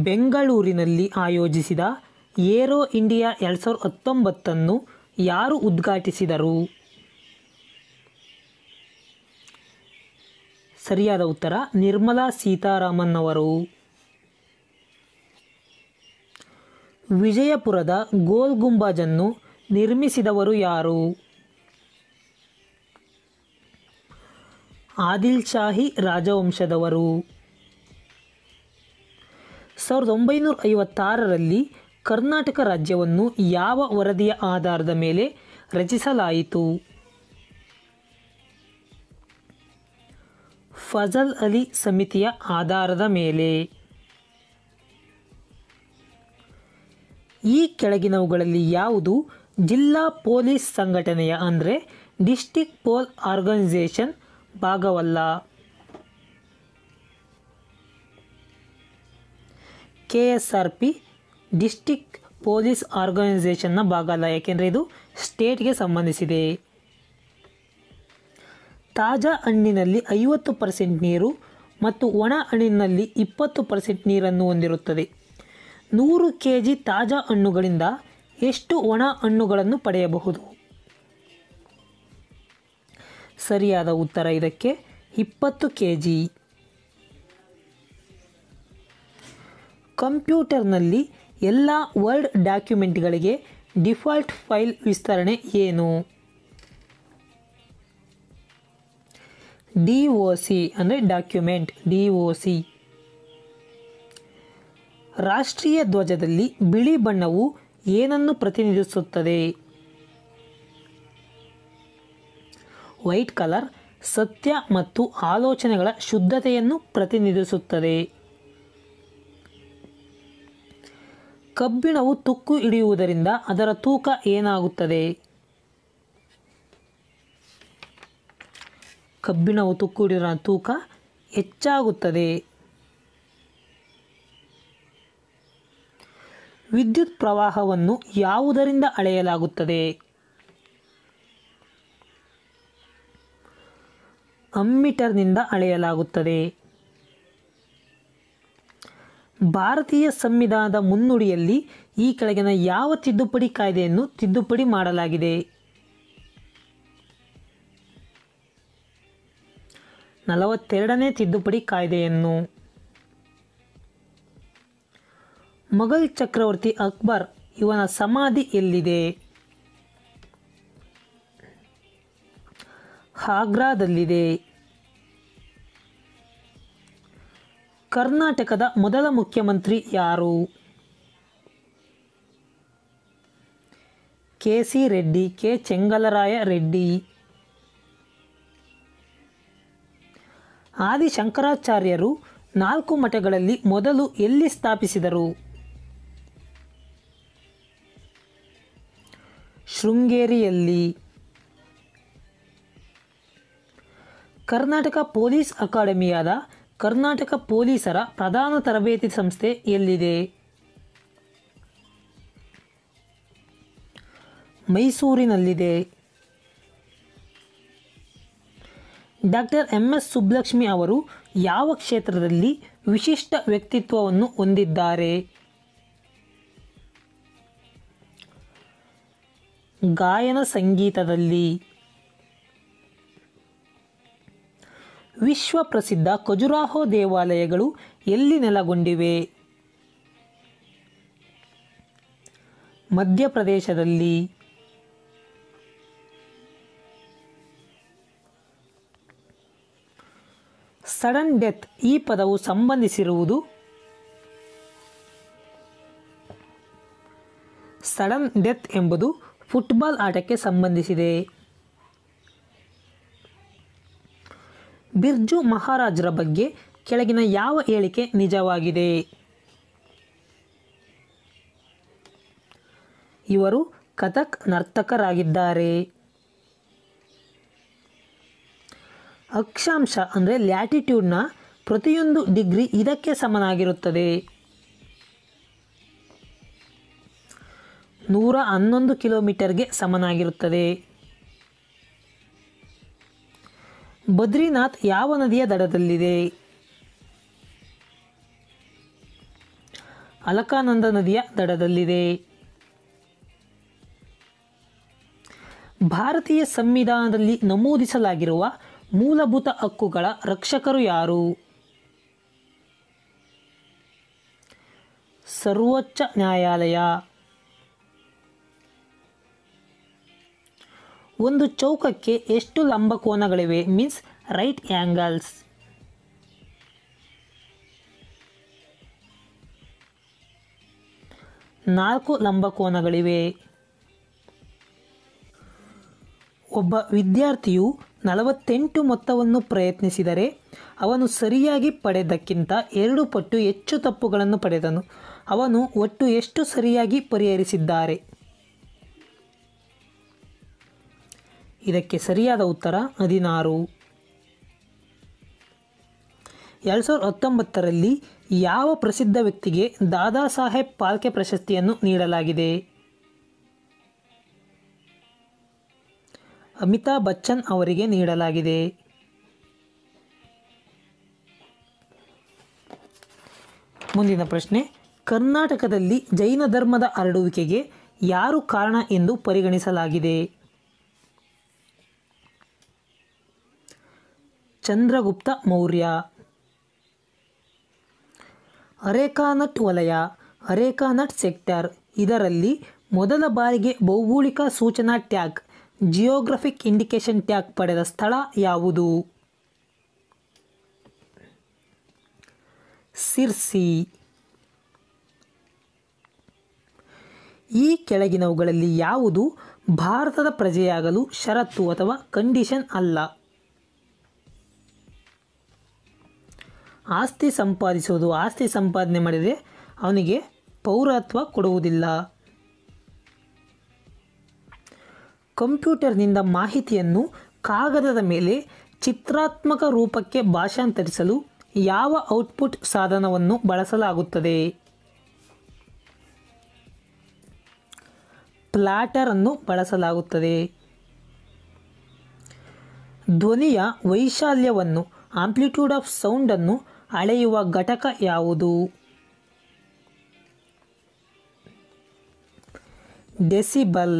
ಬೆಂಗಳೂರಿನಲ್ಲಿ ಆಯೋಜಿಸಿದ aero India ಎರಡು ಸಾವಿರದ ಹತ್ತೊಂಬತ್ತನ್ನು ಯಾರು ಉದ್ಘಾಟಿಸಿದರು ಸರಿಯಾದ ಉತ್ತರ ನಿರ್ಮಲಾ ಸೀತಾರಾಮನ್ ಅವರು ವಿಜಯಪುರದ ಗೋಲ್ ಗುಂಬಾಜನ್ನು ನಿರ್ಮಿಸಿದವರು ಯಾರು ಆದಿಲ್ ಶಾಹಿ ರಾಜವಂಶದವರು ಸಾವಿರದ ಒಂಬೈನೂರ ಐವತ್ತಾರರಲ್ಲಿ ಕರ್ನಾಟಕ ರಾಜ್ಯವನ್ನು ಯಾವ ವರದಿಯ ಆಧಾರದ ಮೇಲೆ ರಚಿಸಲಾಯಿತು ಫಜಲ್ ಅಲಿ ಸಮಿತಿಯ ಆಧಾರದ ಮೇಲೆ ಈ ಕೆಳಗಿನವುಗಳಲ್ಲಿ ಯಾವುದು ಜಿಲ್ಲಾ ಪೊಲೀಸ್ ಸಂಘಟನೆಯ ಅಂದರೆ ಡಿಸ್ಟಿಕ್ ಪೋಲ್ ಆರ್ಗನೈಸೇಷನ್ ಭಾಗವಲ್ಲ K S R P district police ಆರ್ಗನೈಸೇಷನ್ನ ಭಾಗ ಅಲ್ಲ ಯಾಕೆಂದರೆ ಇದು ಸ್ಟೇಟ್ಗೆ ಸಂಬಂಧಿಸಿದೆ ತಾಜಾ ಹಣ್ಣಿನಲ್ಲಿ ಐವತ್ತು ಪರ್ಸೆಂಟ್ ನೀರು ಮತ್ತು ಒಣ ಹಣ್ಣಿನಲ್ಲಿ ಇಪ್ಪತ್ತು ಪರ್ಸೆಂಟ್ ನೀರನ್ನು ಹೊಂದಿರುತ್ತದೆ ನೂರು ಕೆ ಜಿ ತಾಜಾ ಹಣ್ಣುಗಳಿಂದ ಎಷ್ಟು ಒಣ ಹಣ್ಣುಗಳನ್ನು ಪಡೆಯಬಹುದು ಸರಿಯಾದ ಉತ್ತರ ಇದಕ್ಕೆ ಇಪ್ಪತ್ತು ಕೆ ಜಿ ಕಂಪ್ಯೂಟರ್ನಲ್ಲಿ ಎಲ್ಲ ವರ್ಡ್ ಡಾಕ್ಯುಮೆಂಟ್ಗಳಿಗೆ ಡಿಫಾಲ್ಟ್ ಫೈಲ್ ವಿಸ್ತರಣೆ ಏನು ಡಿ ಒ ಸಿ ಅಂದರೆ ಡಾಕ್ಯುಮೆಂಟ್ ಡಿ ಒ ಸಿ ರಾಷ್ಟ್ರೀಯ ಧ್ವಜದಲ್ಲಿ ಬಿಳಿ ಬಣ್ಣವು ಏನನ್ನು ಪ್ರತಿನಿಧಿಸುತ್ತದೆ ವೈಟ್ ಕಲರ್ ಸತ್ಯ ಮತ್ತು ಆಲೋಚನೆಗಳ ಶುದ್ಧತೆಯನ್ನು ಪ್ರತಿನಿಧಿಸುತ್ತದೆ ಕಬ್ಬಿಣವು ತುಕ್ಕು ಹಿಡಿಯುವುದರಿಂದ ಅದರ ತೂಕ ಏನಾಗುತ್ತದೆ ಕಬ್ಬಿಣವು ತುಕ್ಕು ಹಿಡಿಯುವ ತೂಕ ಹೆಚ್ಚಾಗುತ್ತದೆ ವಿದ್ಯುತ್ ಪ್ರವಾಹವನ್ನು ಯಾವುದರಿಂದ ಅಳೆಯಲಾಗುತ್ತದೆ ಅಮ್ಮೀಟರ್ನಿಂದ ಅಳೆಯಲಾಗುತ್ತದೆ ಭಾರತೀಯ ಸಂವಿಧಾನದ ಮುನ್ನುಡಿಯಲ್ಲಿ ಈ ಕೆಳಗಿನ ಯಾವ ತಿದ್ದುಪಡಿ ಕಾಯ್ದೆಯನ್ನು ತಿದ್ದುಪಡಿ ಮಾಡಲಾಗಿದೆ ನಲವತ್ತೆರಡನೇ ತಿದ್ದುಪಡಿ ಕಾಯ್ದೆಯನ್ನು ಮೊಘಲ್ ಚಕ್ರವರ್ತಿ ಅಕ್ಬರ್ ಇವನ ಸಮಾಧಿ ಎಲ್ಲಿದೆ ಆಗ್ರಾದಲ್ಲಿದೆ ಕರ್ನಾಟಕದ ಮೊದಲ ಮುಖ್ಯಮಂತ್ರಿ ಯಾರು K C Reddy K Chengalaraya Reddy Adi ಶಂಕರಾಚಾರ್ಯರು ನಾಲ್ಕು ಮಠಗಳಲ್ಲಿ ಮೊದಲು ಎಲ್ಲಿ ಸ್ಥಾಪಿಸಿದರು ಶೃಂಗೇರಿಯಲ್ಲಿ ಕರ್ನಾಟಕ ಪೊಲೀಸ್ ಅಕಾಡೆಮಿಯಾದ ಕರ್ನಾಟಕ ಪೊಲೀಸರ ಪ್ರಧಾನ ತರಬೇತಿ ಸಂಸ್ಥೆ ಎಲ್ಲಿದೆ ಮೈಸೂರಿನಲ್ಲಿದೆ ಡಾಕ್ಟರ್ ಎಂ ಎಸ್ ಸುಬ್ಬಲಕ್ಷ್ಮಿ ಅವರು ಯಾವ ಕ್ಷೇತ್ರದಲ್ಲಿ ವಿಶಿಷ್ಟ ವ್ಯಕ್ತಿತ್ವವನ್ನು ಹೊಂದಿದ್ದಾರೆ ಗಾಯನ ಸಂಗೀತದಲ್ಲಿ ವಿಶ್ವ ಪ್ರಸಿದ್ಧ ಖಜುರಾಹೋ ದೇವಾಲಯಗಳು ಎಲ್ಲಿ ನೆಲೆಗೊಂಡಿವೆ ಮಧ್ಯಪ್ರದೇಶದಲ್ಲಿ ಸಡನ್ ಡೆತ್ ಈ ಪದವು ಸಂಬಂಧಿಸಿರುವುದು ಸಡನ್ ಡೆತ್ ಎಂಬುದು ಫುಟ್ಬಾಲ್ ಆಟಕ್ಕೆ ಸಂಬಂಧಿಸಿದೆ ಬಿರ್ಜು ಮಹಾರಾಜರ ಬಗ್ಗೆ ಕೆಳಗಿನ ಯಾವ ಹೇಳಿಕೆ ನಿಜವಾಗಿದೆ ಇವರು ಕಥಕ್ ನರ್ತಕರಾಗಿದ್ದಾರೆ ಅಕ್ಷಾಂಶ ಅಂದರೆ ಲ್ಯಾಟಿಟ್ಯೂಡ್ನ ಪ್ರತಿಯೊಂದು ಡಿಗ್ರಿ ಇದಕ್ಕೆ ಸಮನಾಗಿರುತ್ತದೆ ನೂರ ಹನ್ನೊಂದು ಕಿಲೋಮೀಟರ್ಗೆ ಸಮನಾಗಿರುತ್ತದೆ ಬದ್ರಿನಾಥ್ ಯಾವ ನದಿಯ ದಡದಲ್ಲಿದೆ ಅಲಕಾನಂದ ನದಿಯ ದಡದಲ್ಲಿದೆ ಭಾರತೀಯ ಸಂವಿಧಾನದಲ್ಲಿ ನಮೂದಿಸಲಾಗಿರುವ ಮೂಲಭೂತ ಹಕ್ಕುಗಳ ರಕ್ಷಕರು ಯಾರು ಸರ್ವೋಚ್ಚ ನ್ಯಾಯಾಲಯ ಒಂದು ಚೌಕಕ್ಕೆ ಎಷ್ಟು ಲಂಬಕೋನಗಳಿವೆ ಮೀನ್ಸ್ ರೈಟ್ ಆ್ಯಂಗಲ್ಸ್ ನಾಲ್ಕು ಲಂಬಕೋನಗಳಿವೆ ಒಬ್ಬ ವಿದ್ಯಾರ್ಥಿಯು ನಲವತ್ತೆಂಟು ಮೊತ್ತವನ್ನು ಪ್ರಯತ್ನಿಸಿದರೆ ಅವನು ಸರಿಯಾಗಿ ಪಡೆದಕ್ಕಿಂತ ಎರಡು ಪಟ್ಟು ಹೆಚ್ಚು ತಪ್ಪುಗಳನ್ನು ಪಡೆದನು ಅವನು ಒಟ್ಟು ಎಷ್ಟು ಸರಿಯಾಗಿ ಪರಿಹರಿಸಿದ್ದಾರೆ ಇದಕ್ಕೆ ಸರಿಯಾದ ಉತ್ತರ ಹದಿನಾರು ಎರಡು ಸಾವಿರದ ಹತ್ತೊಂಬತ್ತರಲ್ಲಿ ಯಾವ ಪ್ರಸಿದ್ಧ ವ್ಯಕ್ತಿಗೆ ದಾದಾ ಸಾಹೇಬ್ ಪಾಲ್ಕೆ ಪ್ರಶಸ್ತಿಯನ್ನು ನೀಡಲಾಗಿದೆ ಅಮಿತಾಬ್ ಬಚ್ಚನ್ ಅವರಿಗೆ ನೀಡಲಾಗಿದೆ ಮುಂದಿನ ಪ್ರಶ್ನೆ ಕರ್ನಾಟಕದಲ್ಲಿ ಜೈನ ಧರ್ಮದ ಹರಡುವಿಕೆಗೆ ಯಾರು ಕಾರಣ ಎಂದು ಪರಿಗಣಿಸಲಾಗಿದೆ ಚಂದ್ರಗುಪ್ತ ಮೌರ್ಯ ಅರೇಕಾನಟ್ ವಲಯ ಅರೇಕಾನಟ್ ಸೆಕ್ಟರ್ ಇದರಲ್ಲಿ ಮೊದಲ ಬಾರಿಗೆ ಭೌಗೋಳಿಕ ಸೂಚನಾ ಟ್ಯಾಗ್ ಜಿಯೋಗ್ರಫಿಕ್ ಇಂಡಿಕೇಶನ್ ಟ್ಯಾಗ್ ಪಡೆದ ಸ್ಥಳ ಯಾವುದು ಸಿರ್ಸಿ ಈ ಕೆಳಗಿನವುಗಳಲ್ಲಿ ಯಾವುದು ಭಾರತದ ಪ್ರಜೆಯಾಗಲು ಷರತ್ತು ಅಥವಾ ಕಂಡೀಷನ್ ಅಲ್ಲ ಆಸ್ತಿ ಸಂಪಾದಿಸುವುದು ಆಸ್ತಿ ಸಂಪಾದನೆ ಮಾಡಿದರೆ ಅವನಿಗೆ ಪೌರತ್ವ ಕೊಡುವುದಿಲ್ಲ ಕಂಪ್ಯೂಟರ್ನಿಂದ ಮಾಹಿತಿಯನ್ನು ಕಾಗದದ ಮೇಲೆ ಚಿತ್ರಾತ್ಮಕ ರೂಪಕ್ಕೆ ಭಾಷಾಂತರಿಸಲು ಯಾವ ಔಟ್ಪುಟ್ ಸಾಧನವನ್ನು ಬಳಸಲಾಗುತ್ತದೆ ಪ್ಲಾಟರ್ ಅನ್ನು ಬಳಸಲಾಗುತ್ತದೆ ಧ್ವನಿಯ ವೈಶಾಲ್ಯವನ್ನು ಆಂಪ್ಲಿಟ್ಯೂಡ್ ಆಫ್ ಸೌಂಡನ್ನು ಅಳೆಯುವ ಘಟಕ ಯಾವುದು ಡೆಸಿಬಲ್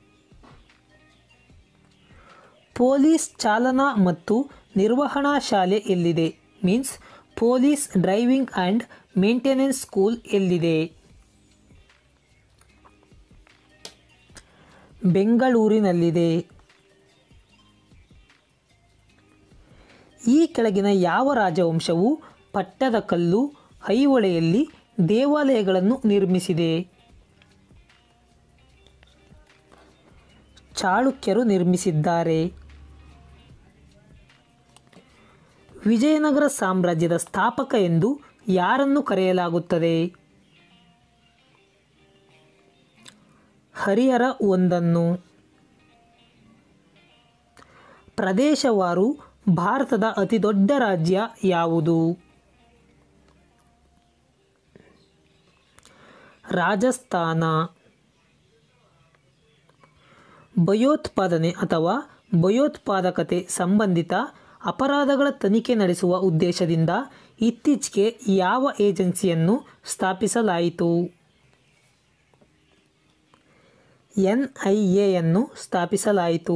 ಪೊಲೀಸ್ ಚಾಲನಾ ಮತ್ತು ನಿರ್ವಹಣಾ ಶಾಲೆ ಎಲ್ಲಿದೆ means police driving and maintenance school ಎಲ್ಲಿದೆ ಬೆಂಗಳೂರಿನಲ್ಲಿದೆ ಈ ಕೆಳಗಿನ ಯಾವ ರಾಜವಂಶವು ಪಟ್ಟದಕಲ್ಲು ಐಹೊಳೆಯಲ್ಲಿ ದೇವಾಲಯಗಳನ್ನು ನಿರ್ಮಿಸಿದೆ ಚಾಳುಕ್ಯರು ನಿರ್ಮಿಸಿದ್ದಾರೆ ವಿಜಯನಗರ ಸಾಮ್ರಾಜ್ಯದ ಸ್ಥಾಪಕ ಎಂದು ಯಾರನ್ನು ಕರೆಯಲಾಗುತ್ತದೆ ಹರಿಹರ ಒಂದನ್ನು ಪ್ರದೇಶವಾರು ಭಾರತದ ಅತಿದೊಡ್ಡ ರಾಜ್ಯ ಯಾವುದು ರಾಜಸ್ಥಾನ ಭಯೋತ್ಪಾದನೆ ಅಥವಾ ಭಯೋತ್ಪಾದಕತೆ ಸಂಬಂಧಿತ ಅಪರಾಧಗಳ ತನಿಖೆ ನಡೆಸುವ ಉದ್ದೇಶದಿಂದ ಇತ್ತೀಚೆಗೆ ಯಾವ ಏಜೆನ್ಸಿಯನ್ನು ಸ್ಥಾಪಿಸಲಾಯಿತು ಎನ್ ಐ ಎಯನ್ನು ಸ್ಥಾಪಿಸಲಾಯಿತು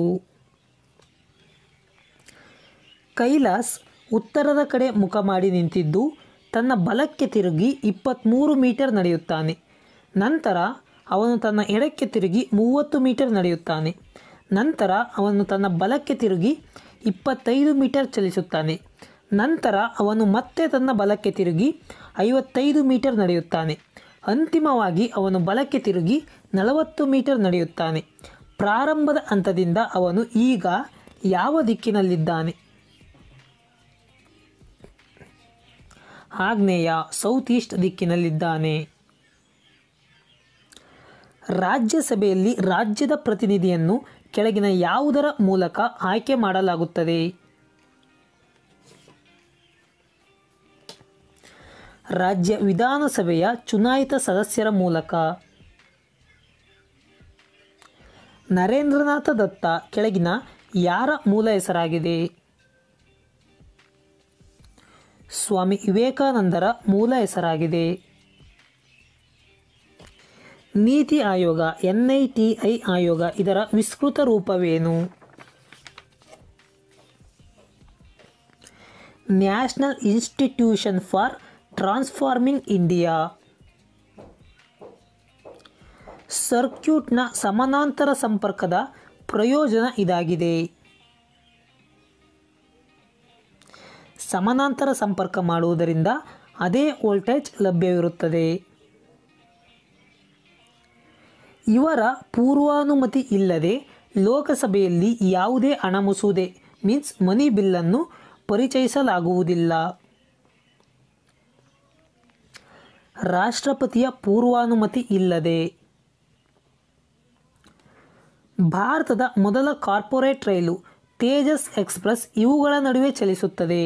ಕೈಲಾಸ್ ಉತ್ತರದ ಕಡೆ ಮುಖ ಮಾಡಿ ನಿಂತಿದ್ದು ತನ್ನ ಬಲಕ್ಕೆ ತಿರುಗಿ ಇಪ್ಪತ್ತ್ಮೂರು ಮೀಟರ್ ನಡೆಯುತ್ತಾನೆ ನಂತರ ಅವನು ತನ್ನ ಎಡಕ್ಕೆ ತಿರುಗಿ ಮೂವತ್ತು ಮೀಟರ್ ನಡೆಯುತ್ತಾನೆ ನಂತರ ಅವನು ತನ್ನ ಬಲಕ್ಕೆ ತಿರುಗಿ ಇಪ್ಪತ್ತೈದು ಮೀಟರ್ ಚಲಿಸುತ್ತಾನೆ ನಂತರ ಅವನು ಮತ್ತೆ ತನ್ನ ಬಲಕ್ಕೆ ತಿರುಗಿ ಐವತ್ತೈದು ಮೀಟರ್ ನಡೆಯುತ್ತಾನೆ ಅಂತಿಮವಾಗಿ ಅವನು ಬಲಕ್ಕೆ ತಿರುಗಿ ನಲವತ್ತು ಮೀಟರ್ ನಡೆಯುತ್ತಾನೆ ಪ್ರಾರಂಭದ ಹಂತದಿಂದ ಅವನು ಈಗ ಯಾವ ದಿಕ್ಕಿನಲ್ಲಿದ್ದಾನೆ ಆಗ್ನೇಯ ಸೌತ್ ಈಸ್ಟ್ ದಿಕ್ಕಿನಲ್ಲಿದ್ದಾನೆ ರಾಜ್ಯಸಭೆಯಲ್ಲಿ ರಾಜ್ಯದ ಪ್ರತಿನಿಧಿಯನ್ನು ಕೆಳಗಿನ ಯಾವುದರ ಮೂಲಕ ಆಯ್ಕೆ ಮಾಡಲಾಗುತ್ತದೆ ರಾಜ್ಯ ವಿಧಾನಸಭೆಯ ಚುನಾಯಿತ ಸದಸ್ಯರ ಮೂಲಕ ನರೇಂದ್ರನಾಥ ದತ್ತ ಕೆಳಗಿನ ಯಾರ ಮೂಲ ಹೆಸರಾಗಿದೆ ಸ್ವಾಮಿ ವಿವೇಕಾನಂದರ ಮೂಲ ಹೆಸರಾಗಿದೆ ನೀತಿ ಆಯೋಗ N I T I Aayog ಇದರ ವಿಸ್ತೃತ ರೂಪವೇನು national institution for transforming India ಸರ್ಕ್ಯೂಟ್ನ ಸಮಾನಾಂತರ ಸಂಪರ್ಕದ ಪ್ರಯೋಜನ ಇದಾಗಿದೆ ಸಮಾನಾಂತರ ಸಂಪರ್ಕ ಮಾಡುವುದರಿಂದ ಅದೇ ವೋಲ್ಟೇಜ್ ಲಭ್ಯವಿರುತ್ತದೆ ಇವರ ಪೂರ್ವಾನುಮತಿ ಇಲ್ಲದೆ ಲೋಕಸಭೆಯಲ್ಲಿ ಯಾವುದೇ ಹಣ ಮಸೂದೆ ಮೀನ್ಸ್ ಮನಿ ಬಿಲ್ಲನ್ನು ಪರಿಚಯಿಸಲಾಗುವುದಿಲ್ಲ ರಾಷ್ಟ್ರಪತಿಯ ಪೂರ್ವಾನುಮತಿ ಇಲ್ಲದೆ ಭಾರತದ ಮೊದಲ ಕಾರ್ಪೊರೇಟ್ ರೈಲು ತೇಜಸ್ ಎಕ್ಸ್ಪ್ರೆಸ್ ಇವುಗಳ ನಡುವೆ ಚಲಿಸುತ್ತದೆ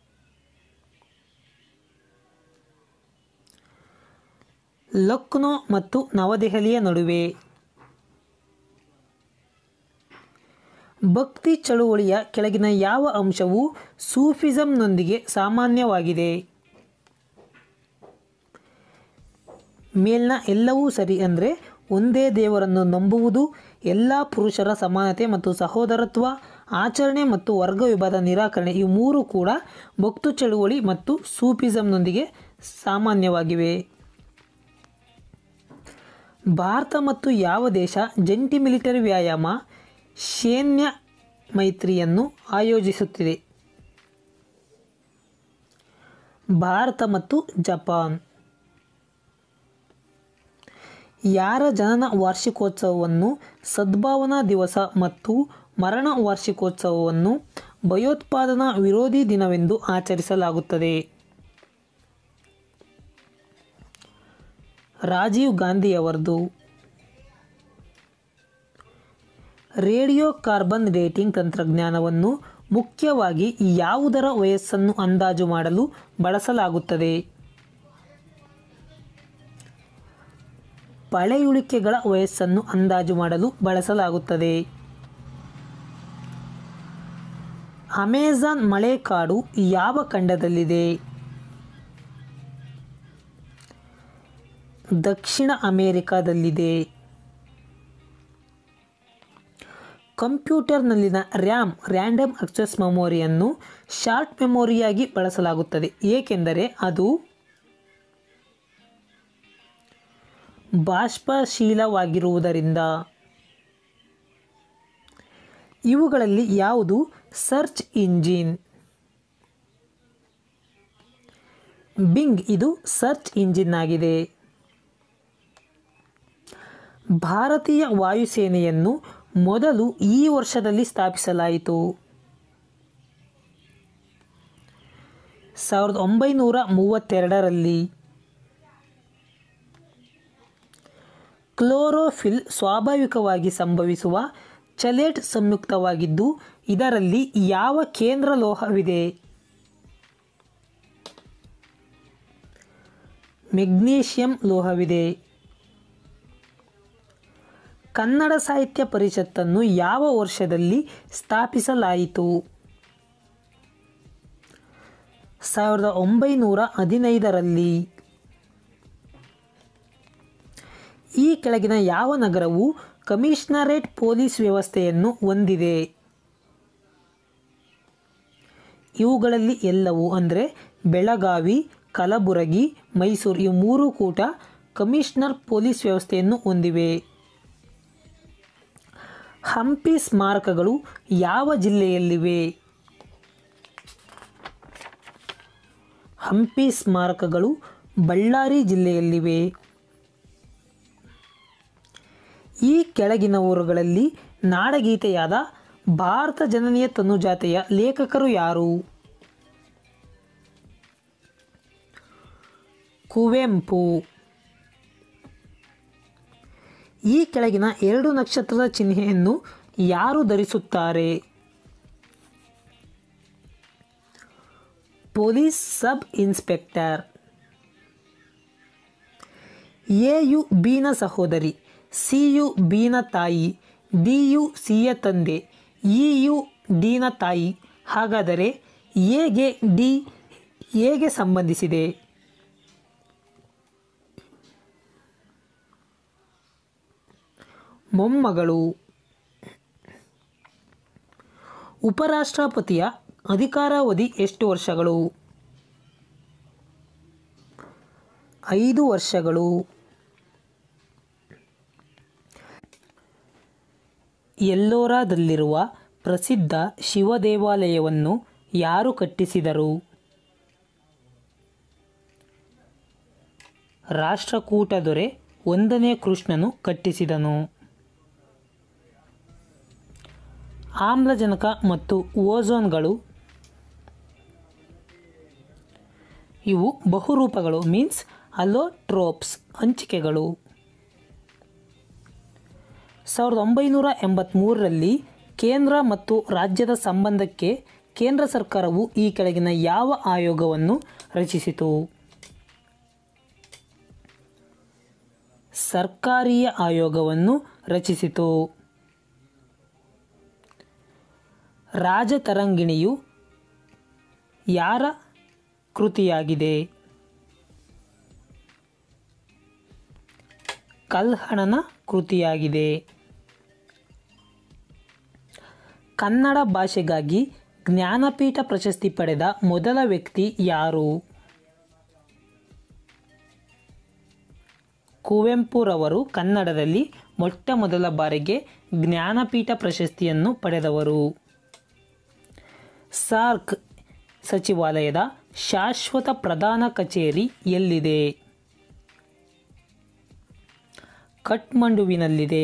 ಲಕ್ನೋ ಮತ್ತು ನವದೆಹಲಿಯ ನಡುವೆ ಭಕ್ತಿ ಚಳುವಳಿಯ ಕೆಳಗಿನ ಯಾವ ಅಂಶವು ಸೂಫಿಸಂನೊಂದಿಗೆ ಸಾಮಾನ್ಯವಾಗಿದೆ ಮೇಲ್ನ ಎಲ್ಲವೂ ಸರಿ ಅಂದರೆ ಒಂದೇ ದೇವರನ್ನು ನಂಬುವುದು ಎಲ್ಲ ಪುರುಷರ ಸಮಾನತೆ ಮತ್ತು ಸಹೋದರತ್ವ ಆಚರಣೆ ಮತ್ತು ವರ್ಗ ವಿಭಾದ ನಿರಾಕರಣೆ ಈ ಮೂರು ಕೂಡ ಭಕ್ತು ಚಳುವಳಿ ಮತ್ತು ಸೂಫಿಸಂನೊಂದಿಗೆ ಸಾಮಾನ್ಯವಾಗಿವೆ ಭಾರತ ಮತ್ತು ಯಾವ ದೇಶ ಜಂಟಿ ಮಿಲಿಟರಿ ವ್ಯಾಯಾಮ ಸೈನ್ಯ ಮೈತ್ರಿಯನ್ನು ಆಯೋಜಿಸುತ್ತಿದೆ ಭಾರತ ಮತ್ತು ಜಪಾನ್ ಯಾರ ಜನನ ವಾರ್ಷಿಕೋತ್ಸವವನ್ನು ಸದ್ಭಾವನಾ ದಿವಸ ಮತ್ತು ಮರಣ ವಾರ್ಷಿಕೋತ್ಸವವನ್ನು ಭಯೋತ್ಪಾದನಾ ವಿರೋಧಿ ದಿನವೆಂದು ಆಚರಿಸಲಾಗುತ್ತದೆ ರಾಜೀವ್ ಗಾಂಧಿಯವರದು ರೇಡಿಯೋ ಕಾರ್ಬನ್ ಡೇಟಿಂಗ್ ತಂತ್ರಜ್ಞಾನವನ್ನು ಮುಖ್ಯವಾಗಿ ಯಾವುದರ ವಯಸ್ಸನ್ನು ಅಂದಾಜು ಮಾಡಲು ಬಳಸಲಾಗುತ್ತದೆ ಪಳೆಯುಳಿಕೆಗಳ ವಯಸ್ಸನ್ನು ಅಂದಾಜು ಮಾಡಲು ಬಳಸಲಾಗುತ್ತದೆ ಅಮೆಜಾನ್ ಮಳೆಕಾಡು ಯಾವ ಖಂಡದಲ್ಲಿದೆ ದಕ್ಷಿಣ ಅಮೆರಿಕಾದಲ್ಲಿದೆ ಕಂಪ್ಯೂಟರ್ನಲ್ಲಿನ ರ್ಯಾಮ್ ರ್ಯಾಂಡಮ್ ಅಕ್ಸೆಸ್ ಮೆಮೊರಿಯನ್ನು ಶಾರ್ಟ್ ಮೆಮೊರಿಯಾಗಿ ಬಳಸಲಾಗುತ್ತದೆ ಏಕೆಂದರೆ ಅದು ಬಾಷ್ಪಶೀಲವಾಗಿರುವುದರಿಂದ ಇವುಗಳಲ್ಲಿ ಯಾವುದು ಸರ್ಚ್ ಇಂಜಿನ್ ಬಿಂಗ್ ಇದು ಸರ್ಚ್ ಇಂಜಿನ್ ಆಗಿದೆ ಭಾರತೀಯ ವಾಯುಸೇನೆಯನ್ನು ಮೊದಲು ಈ ವರ್ಷದಲ್ಲಿ ಸ್ಥಾಪಿಸಲಾಯಿತು ಸಾವಿರದ ಒಂಬೈನೂರ ಮೂವತ್ತೆರಡರಲ್ಲಿ ಕ್ಲೋರೋಫಿಲ್ ಸ್ವಾಭಾವಿಕವಾಗಿ ಸಂಭವಿಸುವ ಚಲೇಟ್ ಸಂಯುಕ್ತವಾಗಿದ್ದು ಇದರಲ್ಲಿ ಯಾವ ಕೇಂದ್ರ ಲೋಹವಿದೆ ಮೆಗ್ನೀಷಿಯಂ ಲೋಹವಿದೆ ಕನ್ನಡ ಸಾಹಿತ್ಯ ಪರಿಷತ್ತನ್ನು ಯಾವ ವರ್ಷದಲ್ಲಿ ಸ್ಥಾಪಿಸಲಾಯಿತು ಸಾವಿರದ ಒಂಬೈನೂರ ಹದಿನೈದರಲ್ಲಿ ಈ ಕೆಳಗಿನ ಯಾವ ನಗರವು ಕಮಿಷನರೇಟ್ ಪೊಲೀಸ್ ವ್ಯವಸ್ಥೆಯನ್ನು ಹೊಂದಿದೆ ಇವುಗಳಲ್ಲಿ ಎಲ್ಲವೂ ಅಂದರೆ ಬೆಳಗಾವಿ ಕಲಬುರಗಿ ಮೈಸೂರು ಇವು ಮೂರು ಕೂಟ ಕಮಿಷನರ್ ಪೊಲೀಸ್ ವ್ಯವಸ್ಥೆಯನ್ನು ಹೊಂದಿವೆ ಹಂಪಿ ಸ್ಮಾರಕಗಳು ಯಾವ ಜಿಲ್ಲೆಯಲ್ಲಿವೆ ಹಂಪಿ ಸ್ಮಾರಕಗಳು ಬಳ್ಳಾರಿ ಜಿಲ್ಲೆಯಲ್ಲಿವೆ ಈ ಕೆಳಗಿನ ಊರುಗಳಲ್ಲಿ ನಾಡಗೀತೆಯಾದ ಭಾರತ ಜನನಿಯ ತನುಜಾತೆಯ ಲೇಖಕರು ಯಾರು ಕುವೆಂಪು ಈ ಕೆಳಗಿನ ಎರಡು ನಕ್ಷತ್ರದ ಚಿಹ್ನೆಯನ್ನು ಯಾರು ಧರಿಸುತ್ತಾರೆ police sub inspector A U ಬಿನ ಸಹೋದರಿ ಸಿ ಯು ಬಿನ ತಾಯಿ ಡಿ ಯು ಸಿಯ ತಂದೆ ಇ ಯು ಡಿನ ತಾಯಿ ಹಾಗಾದರೆ ಎಗೆ ಡಿ ಎಗೆ ಸಂಬಂಧಿಸಿದೆ ಮೊಮ್ಮಗಳು ಉಪರಾಷ್ಟ್ರಪತಿಯ ಅಧಿಕಾರಾವಧಿ ಎಷ್ಟು ವರ್ಷಗಳು ಐದು ವರ್ಷಗಳು ಎಲ್ಲೋರಾದಲ್ಲಿರುವ ಪ್ರಸಿದ್ಧ ಶಿವ ದೇವಾಲಯವನ್ನು ಯಾರು ಕಟ್ಟಿಸಿದರು ರಾಷ್ಟ್ರಕೂಟ ದೊರೆ ಒಂದನೇ ಕೃಷ್ಣನು ಕಟ್ಟಿಸಿದನು ಆಮ್ಲಜನಕ ಮತ್ತು ಓಝೋನ್ಗಳು ಇವು ಬಹುರೂಪಗಳು ಮೀನ್ಸ್ ಅಲೋಟ್ರೋಪ್ಸ್ ಹಂಚಿಕೆಗಳು ಸಾವಿರದ ಒಂಬೈನೂರ ಎಂಬತ್ತ್ಮೂರರಲ್ಲಿ ಕೇಂದ್ರ ಮತ್ತು ರಾಜ್ಯದ ಸಂಬಂಧಕ್ಕೆ ಕೇಂದ್ರ ಸರ್ಕಾರವು ಈ ಕೆಳಗಿನ ಯಾವ ಆಯೋಗವನ್ನು ರಚಿಸಿತು ಸರ್ಕಾರಿಯ ಆಯೋಗವನ್ನು ರಚಿಸಿತು ರಾಜತರಂಗಿಣಿಯು ಯಾರ ಕೃತಿಯಾಗಿದೆ ಕಲ್ಹಣನ ಕೃತಿಯಾಗಿದೆ ಕನ್ನಡ ಭಾಷೆಗಾಗಿ ಜ್ಞಾನಪೀಠ ಪ್ರಶಸ್ತಿ ಪಡೆದ ಮೊದಲ ವ್ಯಕ್ತಿ ಯಾರು ಕುವೆಂಪುರವರು ಕನ್ನಡದಲ್ಲಿ ಮೊಟ್ಟ ಮೊದಲ ಬಾರಿಗೆ ಜ್ಞಾನಪೀಠ ಪ್ರಶಸ್ತಿಯನ್ನು ಪಡೆದವರು ಸಾರ್ಕ್ ಸಚಿವಾಲಯದ ಶಾಶ್ವತ ಪ್ರಧಾನ ಕಚೇರಿ ಎಲ್ಲಿದೆ ಕಠ್ಮಂಡುವಿನಲ್ಲಿದೆ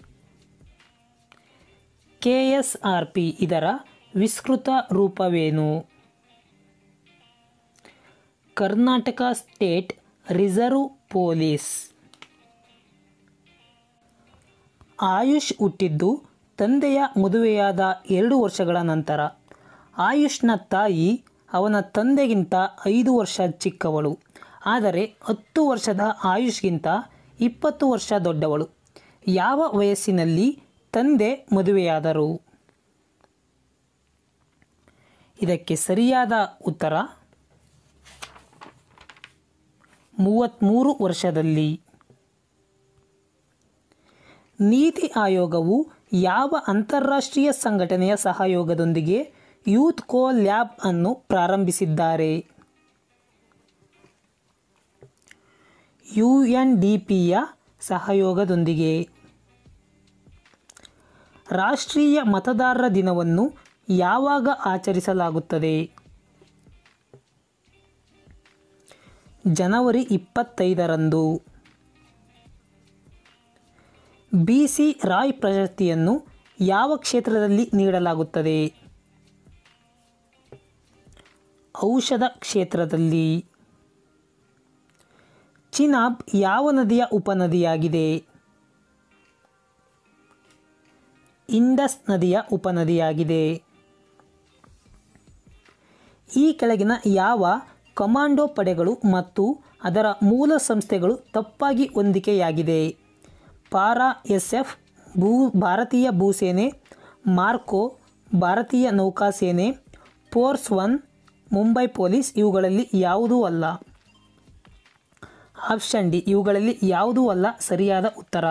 ಕೆ ಎಸ್ ಆರ್ ಪಿ ಇದರ ವಿಸ್ತೃತ ರೂಪವೇನು Karnataka state reserve police Ayush ಹುಟ್ಟಿದ್ದು ತಂದೆಯ ಮದುವೆಯಾದ ಎರಡು ವರ್ಷಗಳ ನಂತರ ಆಯುಷ್ನ ತಾಯಿ ಅವನ ತಂದೆಗಿಂತ ಐದು ವರ್ಷ ಚಿಕ್ಕವಳು ಆದರೆ ಹತ್ತು ವರ್ಷದ ಆಯುಷ್ಗಿಂತ ಇಪ್ಪತ್ತು ವರ್ಷ ದೊಡ್ಡವಳು ಯಾವ ವಯಸ್ಸಿನಲ್ಲಿ ತಂದೆ ಮದುವೆಯಾದರು ಇದಕ್ಕೆ ಸರಿಯಾದ ಉತ್ತರ ಮೂವತ್ತ್ಮೂರು ವರ್ಷದಲ್ಲಿ ನೀತಿ ಆಯೋಗವು ಯಾವ ಅಂತಾರಾಷ್ಟ್ರೀಯ ಸಂಘಟನೆಯ ಸಹಯೋಗದೊಂದಿಗೆ ಯೂತ್ ಕೋ ಲ್ಯಾಬ್ ಅನ್ನು ಪ್ರಾರಂಭಿಸಿದ್ದಾರೆ ಯು ಎನ್ ಡಿ ಪಿಯ ಸಹಯೋಗದೊಂದಿಗೆ ರಾಷ್ಟ್ರೀಯ ಮತದಾರರ ದಿನವನ್ನು ಯಾವಾಗ ಆಚರಿಸಲಾಗುತ್ತದೆ ಜನವರಿ ಇಪ್ಪತ್ತೈದರಂದು ಬಿ ಸಿ ರಾಯ್ ಪ್ರಶಸ್ತಿಯನ್ನು ಯಾವ ಕ್ಷೇತ್ರದಲ್ಲಿ ನೀಡಲಾಗುತ್ತದೆ ಔಷಧ ಕ್ಷೇತ್ರದಲ್ಲಿ ಚಿನಾಬ್ ಯಾವ ನದಿಯ ಉಪನದಿಯಾಗಿದೆ ಇಂಡಸ್ ನದಿಯ ಉಪನದಿಯಾಗಿದೆ ಈ ಕೆಳಗಿನ ಯಾವ ಕಮಾಂಡೋ ಪಡೆಗಳು ಮತ್ತು ಅದರ ಮೂಲ ಸಂಸ್ಥೆಗಳು ತಪ್ಪಾಗಿ ಹೊಂದಿಕೆಯಾಗಿದೆ ಪಾರಾ ಎಸ್ ಎಫ್ ಭೂ ಭಾರತೀಯ ಭೂಸೇನೆ ಮಾರ್ಕೋ ಭಾರತೀಯ ನೌಕಾಸೇನೆ ಫೋರ್ಸ್ ಒನ್ ಮುಂಬೈ ಪೊಲೀಸ್ ಇವುಗಳಲ್ಲಿ ಯಾವುದೂ ಅಲ್ಲ ಆಪ್ಷನ್ ಡಿ ಇವುಗಳಲ್ಲಿ ಯಾವುದೂ ಅಲ್ಲ ಸರಿಯಾದ ಉತ್ತರ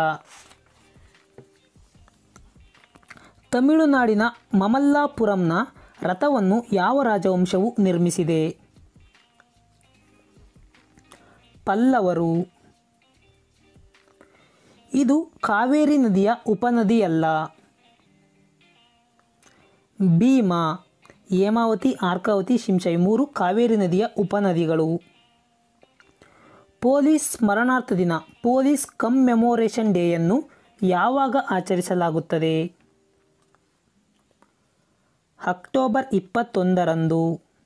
ತಮಿಳುನಾಡಿನ ಮಮಲ್ಲಾಪುರಂನ ರಥವನ್ನು ಯಾವ ರಾಜವಂಶವು ನಿರ್ಮಿಸಿದೆ ಪಲ್ಲವರು ಇದು ಕಾವೇರಿ ನದಿಯ ಉಪನದಿಯಲ್ಲ ಭೀಮಾ ಹೇಮಾವತಿ ಆರ್ಕಾವತಿ ಶಿಂಷೈ ಮೂರು ಕಾವೇರಿ ನದಿಯ ಉಪನದಿಗಳು ಪೊಲೀಸ್ ಸ್ಮರಣಾರ್ಥ ದಿನ ಪೊಲೀಸ್ ಕಮ್ಮೆಮೊರೇಷನ್ ಡೇಯನ್ನು ಯಾವಾಗ ಆಚರಿಸಲಾಗುತ್ತದೆ ಅಕ್ಟೋಬರ್ ಇಪ್ಪತ್ತೊಂದರಂದು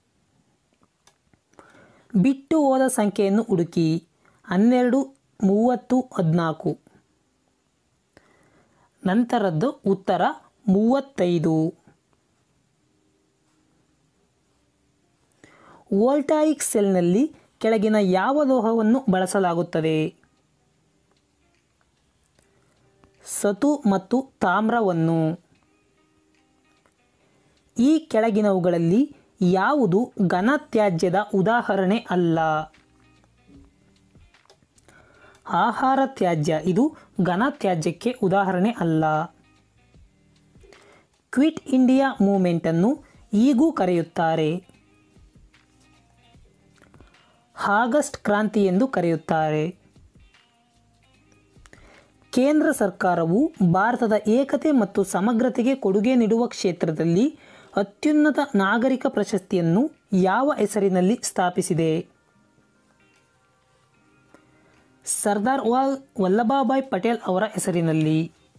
ಬಿಟ್ಟು ಹೋದ ಸಂಖ್ಯೆಯನ್ನು ಹುಡುಕಿ ಹನ್ನೆರಡು ಮೂವತ್ತು ಹದಿನಾಲ್ಕು ನಂತರದ್ದು ಉತ್ತರ ಮೂವತ್ತೈದು ವೋಲ್ಟಾಯಿಕ್ ಸೆಲ್ನಲ್ಲಿ ಕೆಳಗಿನ ಯಾವ ಲೋಹವನ್ನು ಬಳಸಲಾಗುತ್ತದೆ ಸತು ಮತ್ತು ತಾಮ್ರವನ್ನು ಈ ಕೆಳಗಿನವುಗಳಲ್ಲಿ ಯಾವುದು ಘನತ್ಯಾಜ್ಯದ ಉದಾಹರಣೆ ಅಲ್ಲ ಆಹಾರ ತ್ಯಾಜ್ಯ ಇದು ಘನ ತ್ಯಾಜ್ಯಕ್ಕೆ ಉದಾಹರಣೆ ಅಲ್ಲ ಕ್ವಿಟ್ ಇಂಡಿಯಾ ಮೂವ್ಮೆಂಟನ್ನು ಈಗೂ ಕರೆಯುತ್ತಾರೆ ಆಗಸ್ಟ್ ಕ್ರಾಂತಿ ಎಂದು ಕರೆಯುತ್ತಾರೆ ಕೇಂದ್ರ ಸರ್ಕಾರವು ಭಾರತದ ಏಕತೆ ಮತ್ತು ಸಮಗ್ರತೆಗೆ ಕೊಡುಗೆ ನೀಡುವ ಕ್ಷೇತ್ರದಲ್ಲಿ ಅತ್ಯುನ್ನತ ನಾಗರಿಕ ಪ್ರಶಸ್ತಿಯನ್ನು ಯಾವ ಹೆಸರಿನಲ್ಲಿ ಸ್ಥಾಪಿಸಿದೆ ಸರ್ದಾರ್ ವಾಲ್ ವಲ್ಲಭಾಭಾಯ್ ಪಟೇಲ್ ಅವರ ಹೆಸರಿನಲ್ಲಿ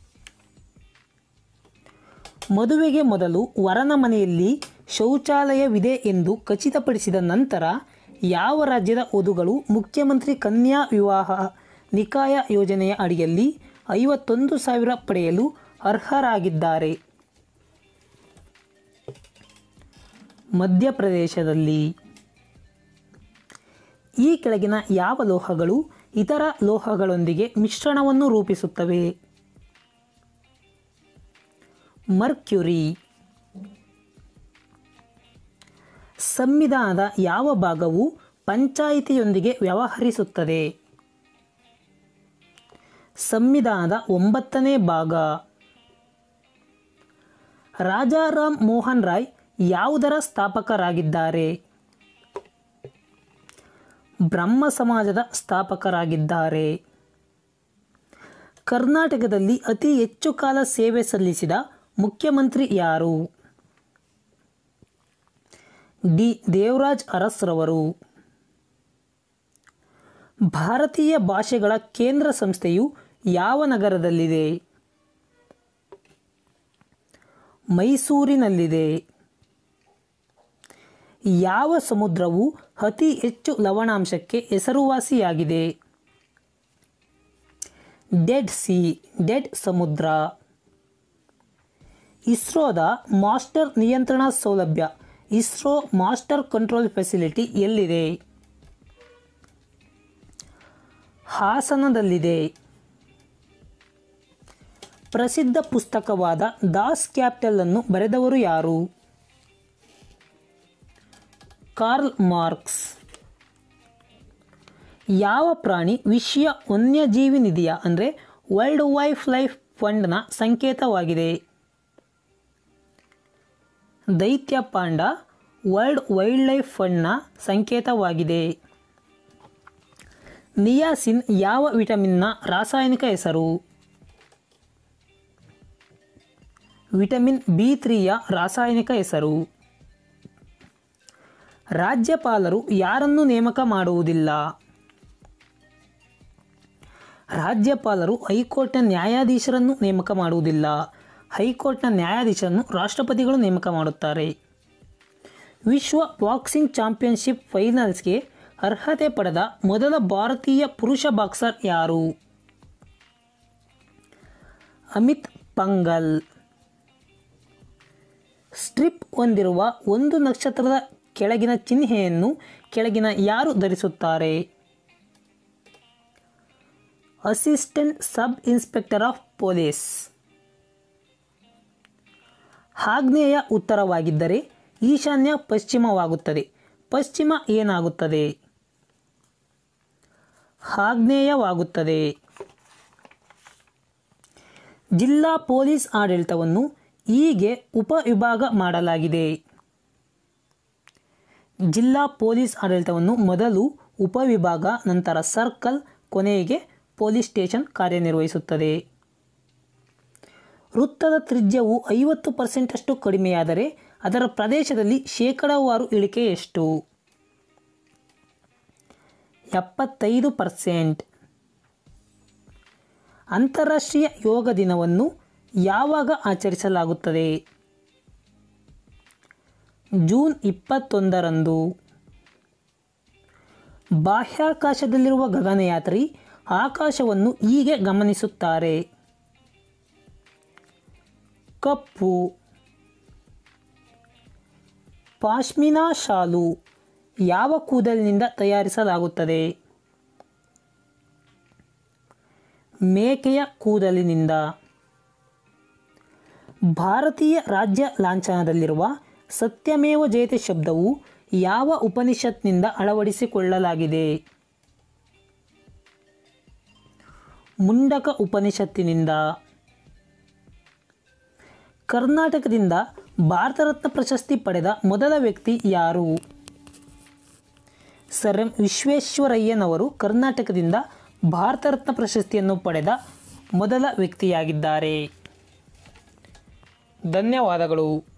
ಮದುವೆಗೆ ಮೊದಲು ವರನ ಮನೆಯಲ್ಲಿ ಶೌಚಾಲಯವಿದೆ ಎಂದು ಖಚಿತಪಡಿಸಿದ ನಂತರ ಯಾವ ರಾಜ್ಯದ ವಧುಗಳು ಮುಖ್ಯಮಂತ್ರಿ ಕನ್ಯಾ ವಿವಾಹ ನಿಕಾಯ ಯೋಜನೆಯ ಅಡಿಯಲ್ಲಿ ಐವತ್ತೊಂದು ಸಾವಿರ ಪಡೆಯಲು ಅರ್ಹರಾಗಿದ್ದಾರೆ ಮಧ್ಯಪ್ರದೇಶದಲ್ಲಿ ಈ ಕೆಳಗಿನ ಯಾವ ಲೋಹಗಳು ಇತರ ಲೋಹಗಳೊಂದಿಗೆ ಮಿಶ್ರಣವನ್ನು ರೂಪಿಸುತ್ತವೆ ಮರ್ಕ್ಯುರಿ ಸಂವಿಧಾನದ ಯಾವ ಭಾಗವು ಪಂಚಾಯಿತಿಯೊಂದಿಗೆ ವ್ಯವಹರಿಸುತ್ತದೆ ಸಂವಿಧಾನದ ಒಂಬತ್ತನೇ ಭಾಗ ರಾಜಾರಾಮ್ ಮೋಹನ್ ರಾಯ್ ಯಾವುದರ ಸ್ಥಾಪಕರಾಗಿದ್ದಾರೆ ಬ್ರಹ್ಮ ಸಮಾಜದ ಸ್ಥಾಪಕರಾಗಿದ್ದಾರೆ ಕರ್ನಾಟಕದಲ್ಲಿ ಅತಿ ಹೆಚ್ಚು ಕಾಲ ಸೇವೆ ಸಲ್ಲಿಸಿದ ಮುಖ್ಯಮಂತ್ರಿ ಯಾರು ಡಿ ದೇವರಾಜ್ ಅರಸ್ರವರು ಭಾರತೀಯ ಭಾಷೆಗಳ ಕೇಂದ್ರ ಸಂಸ್ಥೆಯು ಯಾವ ನಗರದಲ್ಲಿದೆ ಮೈಸೂರಿನಲ್ಲಿದೆ ಯಾವ ಸಮುದ್ರವು ಅತಿ ಹೆಚ್ಚು ಲವಣಾಂಶಕ್ಕೆ ಹೆಸರುವಾಸಿಯಾಗಿದೆ ಡೆಡ್ ಸಿ ಡೆಡ್ ಸಮುದ್ರ ಇಸ್ರೋದ ಮಾಸ್ಟರ್ ನಿಯಂತ್ರಣ ಸೌಲಭ್ಯ ಇಸ್ರೋ ಮಾಸ್ಟರ್ ಕಂಟ್ರೋಲ್ ಫೆಸಿಲಿಟಿ ಎಲ್ಲಿದೆ ಹಾಸನದಲ್ಲಿದೆ ಪ್ರಸಿದ್ಧ ಪುಸ್ತಕವಾದ ದಾಸ್ ಕ್ಯಾಪಿಟಲ್ ಅನ್ನು ಬರೆದವರು ಯಾರು ಕಾರ್ಲ್ ಮಾರ್ಕ್ಸ್ ಯಾವ ಪ್ರಾಣಿ ವಿಶ್ವ ವನ್ಯಜೀವಿ ನಿಧಿಯ ಅಂದರೆ ವರ್ಲ್ಡ್ ವೈಫ್ ಲೈಫ್ ಫಂಡ್ನ ಸಂಕೇತವಾಗಿದೆ ದೈತ್ಯ ಪಾಂಡ ವರ್ಲ್ಡ್ ವೈಲ್ಡ್ ಲೈಫ್ ಫಂಡ್ನ ಸಂಕೇತವಾಗಿದೆ ನಿಯಾಸಿನ್ ಯಾವ ವಿಟಮಿನ್ನ ರಾಸಾಯನಿಕ ಹೆಸರು ವಿಟಮಿನ್ ಬಿ ತ್ರೀಯ ರಾಸಾಯನಿಕ ಹೆಸರು ರಾಜ್ಯಪಾಲರು ಯಾರನ್ನು ನೇಮಕ ಮಾಡುವುದಿಲ್ಲ ರಾಜ್ಯಪಾಲರು ಹೈಕೋರ್ಟ್ನ ನ್ಯಾಯಾಧೀಶರನ್ನು ನೇಮಕ ಮಾಡುವುದಿಲ್ಲ ಹೈಕೋರ್ಟ್ನ ನ್ಯಾಯಾಧೀಶರನ್ನು ರಾಷ್ಟ್ರಪತಿಗಳು ನೇಮಕ ಮಾಡುತ್ತಾರೆ ವಿಶ್ವ ಬಾಕ್ಸಿಂಗ್ ಚಾಂಪಿಯನ್ಶಿಪ್ ಫೈನಲ್ಸ್ಗೆ ಅರ್ಹತೆ ಪಡೆದ ಮೊದಲ ಭಾರತೀಯ ಪುರುಷ ಬಾಕ್ಸರ್ ಯಾರು ಅಮಿತ್ ಪಂಗಲ್ ಸ್ಟ್ರಿಪ್ ಹೊಂದಿರುವ ಒಂದು ನಕ್ಷತ್ರದ ಕೆಳಗಿನ ಚಿಹ್ನೆಯನ್ನು ಕೆಳಗಿನ ಯಾರು ಧರಿಸುತ್ತಾರೆ assistant sub inspector of police ಆಗ್ನೇಯ ಉತ್ತರವಾಗಿದ್ದರೆ ಈಶಾನ್ಯ ಪಶ್ಚಿಮವಾಗುತ್ತದೆ ಪಶ್ಚಿಮ ಏನಾಗುತ್ತದೆ ಆಗ್ನೇಯವಾಗುತ್ತದೆ ಜಿಲ್ಲಾ ಪೊಲೀಸ್ ಆಡಳಿತವನ್ನು ಹೀಗೆ ಉಪವಿಭಾಗ ಮಾಡಲಾಗಿದೆ ಜಿಲ್ಲಾ ಪೊಲೀಸ್ ಆಡಳಿತವನ್ನು ಮೊದಲು ಉಪವಿಭಾಗ ನಂತರ ಸರ್ಕಲ್ ಕೊನೆಗೆ ಪೊಲೀಸ್ ಸ್ಟೇಷನ್ ಕಾರ್ಯನಿರ್ವಹಿಸುತ್ತದೆ ವೃತ್ತದ ತ್ರಿಜ್ಯವು ಐವತ್ತು ಪರ್ಸೆಂಟಷ್ಟು ಕಡಿಮೆಯಾದರೆ ಅದರ ಪ್ರದೇಶದಲ್ಲಿ ಶೇಕಡಾವಾರು ಇಳಿಕೆ ಎಷ್ಟು ಎಪ್ಪತ್ತೈದು ಪರ್ಸೆಂಟ್ ಅಂತಾರಾಷ್ಟ್ರೀಯ ಯೋಗ ದಿನವನ್ನು ಯಾವಾಗ ಆಚರಿಸಲಾಗುತ್ತದೆ ಜೂನ್ ಇಪ್ಪತ್ತೊಂದರಂದು ಬಾಹ್ಯಾಕಾಶದಲ್ಲಿರುವ ಗಗನಯಾತ್ರಿ ಆಕಾಶವನ್ನು ಹೀಗೆ ಗಮನಿಸುತ್ತಾರೆ ಕಪ್ಪು ಪಾಶ್ಮಿನಾ ಶಾಲು ಯಾವ ಕೂದಲಿನಿಂದ ತಯಾರಿಸಲಾಗುತ್ತದೆ ಮೇಕೆಯ ಕೂದಲಿನಿಂದ ಭಾರತೀಯ ರಾಜ್ಯ ಲಾಂಛನದಲ್ಲಿರುವ ಸತ್ಯಮೇವ ಜಯತೆ ಶಬ್ದವು ಯಾವ ಉಪನಿಷತ್ನಿಂದ ಅಳವಡಿಸಿಕೊಳ್ಳಲಾಗಿದೆ ಮುಂಡಕ ಉಪನಿಷತ್ತಿನಿಂದ ಕರ್ನಾಟಕದಿಂದ ಭಾರತ ರತ್ನ ಪ್ರಶಸ್ತಿ ಪಡೆದ ಮೊದಲ ವ್ಯಕ್ತಿ ಯಾರು ಸರ್ ಎಂ ವಿಶ್ವೇಶ್ವರಯ್ಯನವರು ಕರ್ನಾಟಕದಿಂದ ಭಾರತ ರತ್ನ ಪ್ರಶಸ್ತಿಯನ್ನು ಪಡೆದ ಮೊದಲ ವ್ಯಕ್ತಿಯಾಗಿದ್ದಾರೆ ಧನ್ಯವಾದಗಳು